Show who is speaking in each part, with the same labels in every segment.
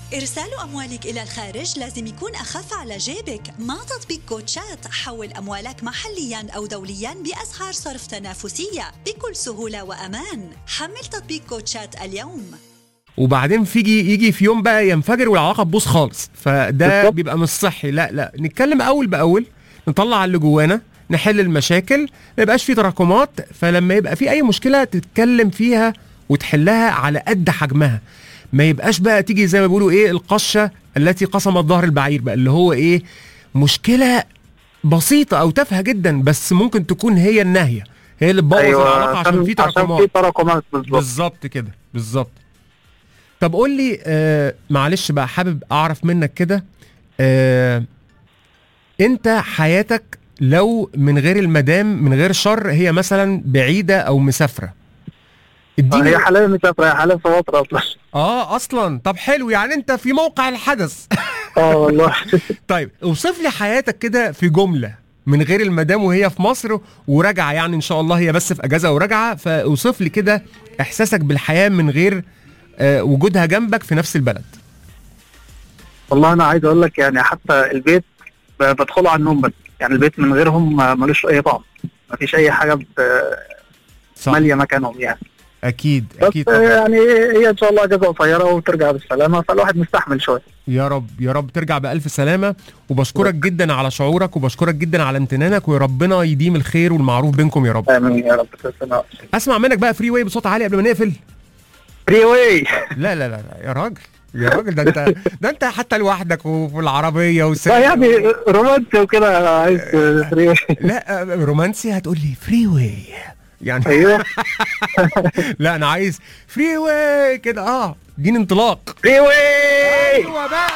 Speaker 1: إرسال أموالك إلى الخارج لازم يكون أخف على جيبك مع تطبيق كوتشات حول أموالك محليا أو دوليا بأسعار صرف تنافسية بكل سهولة وأمان حمل تطبيق كوتشات اليوم
Speaker 2: وبعدين فيجي يجي في يوم بقى ينفجر والعلاقه تبوظ خالص فده
Speaker 3: بالظبط.
Speaker 2: بيبقى مش صحي لا لا نتكلم اول باول نطلع اللي جوانا نحل المشاكل ما يبقاش في تراكمات فلما يبقى في اي مشكله تتكلم فيها وتحلها على قد حجمها ما يبقاش بقى تيجي زي ما بيقولوا ايه القشه التي قسمت ظهر البعير بقى اللي هو ايه مشكله بسيطه او تافهه جدا بس ممكن تكون هي الناهيه هي اللي تبوظ العلاقه عشان في
Speaker 3: عشان
Speaker 2: تراكمات
Speaker 3: في تراكمات بالظبط
Speaker 2: بالظبط كده بالظبط طب قول لي آه معلش بقى حابب اعرف منك كده آه انت حياتك لو من غير المدام من غير شر هي مثلا بعيده او مسافره اديني
Speaker 3: هي حاليا مسافره هي حاليا في مصر اصلا
Speaker 2: اه اصلا طب حلو يعني انت في موقع الحدث
Speaker 3: اه والله
Speaker 2: طيب اوصف لي حياتك كده في جمله من غير المدام وهي في مصر وراجعه يعني ان شاء الله هي بس في اجازه وراجعه فاوصف لي كده احساسك بالحياه من غير آه وجودها جنبك في نفس البلد
Speaker 3: والله انا عايز اقول لك يعني حتى البيت ب- بدخله على النوم بس يعني البيت من غيرهم ما- ملوش اي طعم مفيش اي حاجه ب-
Speaker 2: صح
Speaker 3: ماليه مكانهم يعني
Speaker 2: اكيد
Speaker 3: بس
Speaker 2: اكيد طبعا.
Speaker 3: يعني هي ان شاء الله اجازه قصيره وترجع بالسلامه فالواحد مستحمل شويه
Speaker 2: يا رب يا رب ترجع بألف سلامة وبشكرك جدا على شعورك وبشكرك جدا على امتنانك وربنا يديم الخير والمعروف بينكم يا رب
Speaker 3: امين يا رب تسلم.
Speaker 2: اسمع منك بقى فري واي بصوت عالي قبل ما نقفل
Speaker 3: فري واي
Speaker 2: لا لا لا, لا يا راجل يا راجل ده انت ده انت حتى لوحدك وفي العربيه
Speaker 3: لا
Speaker 2: والسير
Speaker 3: يعني رومانسي وكده عايز فري واي
Speaker 2: لا رومانسي هتقول لي فري واي يعني
Speaker 3: ايوه
Speaker 2: لا انا عايز فري واي كده اه اديني انطلاق
Speaker 3: فري واي
Speaker 2: ايوه بقى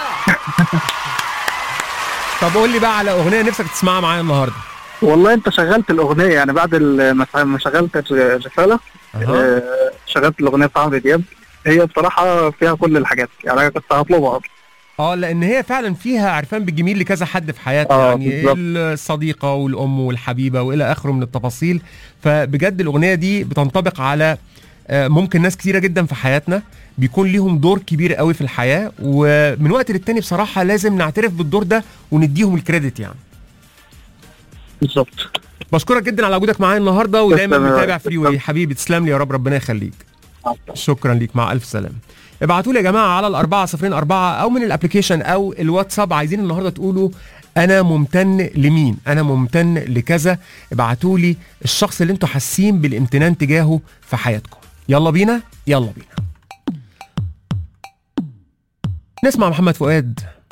Speaker 2: طب قول لي بقى على اغنيه نفسك تسمعها معايا النهارده
Speaker 3: والله انت شغلت الاغنيه يعني بعد ال- ما ما شغلت الرساله
Speaker 2: أها.
Speaker 3: آه، شغلت الاغنيه بتاع عمرو دياب هي بصراحه فيها كل الحاجات يعني انا كنت هطلبها أصلاً.
Speaker 2: اه لان هي فعلا فيها عرفان بالجميل لكذا حد في حياتنا
Speaker 3: آه،
Speaker 2: يعني
Speaker 3: بالظبط.
Speaker 2: الصديقه والام والحبيبه والى اخره من التفاصيل فبجد الاغنيه دي بتنطبق على آه، ممكن ناس كتيره جدا في حياتنا بيكون ليهم دور كبير قوي في الحياه ومن وقت للتاني بصراحه لازم نعترف بالدور ده ونديهم الكريدت يعني
Speaker 3: بالظبط
Speaker 2: بشكرك جدا على وجودك معايا النهارده ودايما
Speaker 3: تسلم يا
Speaker 2: متابع
Speaker 3: رب.
Speaker 2: فري واي حبيبي تسلم لي يا رب ربنا يخليك شكرا ليك مع الف سلامه ابعتوا لي يا جماعه على الأربعة صفرين أربعة أو من الابلكيشن أو الواتساب عايزين النهارده تقولوا أنا ممتن لمين؟ أنا ممتن لكذا ابعتوا لي الشخص اللي أنتوا حاسين بالامتنان تجاهه في حياتكم يلا بينا يلا بينا نسمع محمد فؤاد